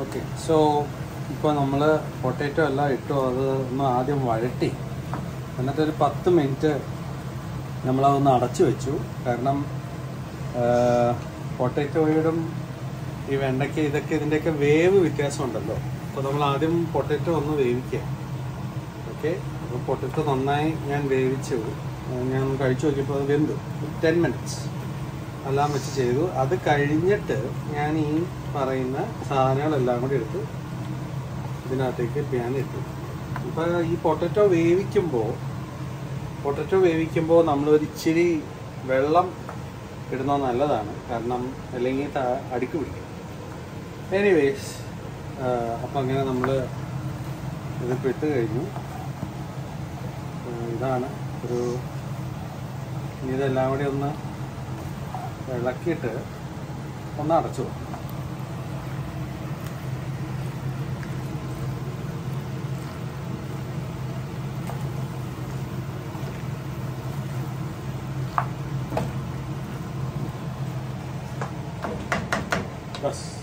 Okay so ഇപ്പോൾ നമ്മൾ potato എല്ലാം ഇട്ടു അത് ഒന്ന് ആദ്യം വഴട്ടി എന്നിട്ടൊരു പത്ത് മിനിറ്റ് നമ്മളതൊന്ന് അടച്ചു വെച്ചു കാരണം പൊട്ടാറ്റോയോടും ഈ വെണ്ടയ്ക്ക ഇതൊക്കെ ഇതിൻ്റെയൊക്കെ വേവ് വ്യത്യാസമുണ്ടല്ലോ അപ്പോൾ നമ്മൾ ആദ്യം പൊട്ടാറ്റോ ഒന്ന് വേവിക്കുക ഓക്കെ അപ്പോൾ പൊട്ടാറ്റോ നന്നായി ഞാൻ വേവിച്ചു ഏഹ് ഞാൻ കഴിച്ചു നോക്കിയപ്പോൾ അത് വെന്തു ടെൻ മിനിറ്റ്സ് എല്ലാം വെച്ച് ചെയ്തു അത് കഴിഞ്ഞിട്ട് ഞാൻ ഈ പറയുന്ന സാധനങ്ങളെല്ലാം കൂടി എടുത്ത് ഇതിനകത്തേക്ക് ഞാൻ ഇട്ടു ഇപ്പോൾ ഈ പൊട്ടറ്റോ വേവിക്കുമ്പോൾ പൊട്ടറ്റോ വേവിക്കുമ്പോൾ നമ്മൾ ഒരു ഇച്ചിരി വെള്ളം ഇടുന്നത് നല്ലതാണ് കാരണം അല്ലെങ്കിൽ ത- അടിക്ക് പിടിക്കും എനിവേസ് അപ്പം അങ്ങനെ നമ്മൾ ഇതിപ്പോൾ ഇട്ട് കഴിഞ്ഞു ഏഹ് ഇതാണ് ഒരു ഇനി ഇതെല്ലാം കൂടി ഒന്ന് ഇളക്കിയിട്ട് ഒന്ന് അടച്ചു വെക്കും. ബസ്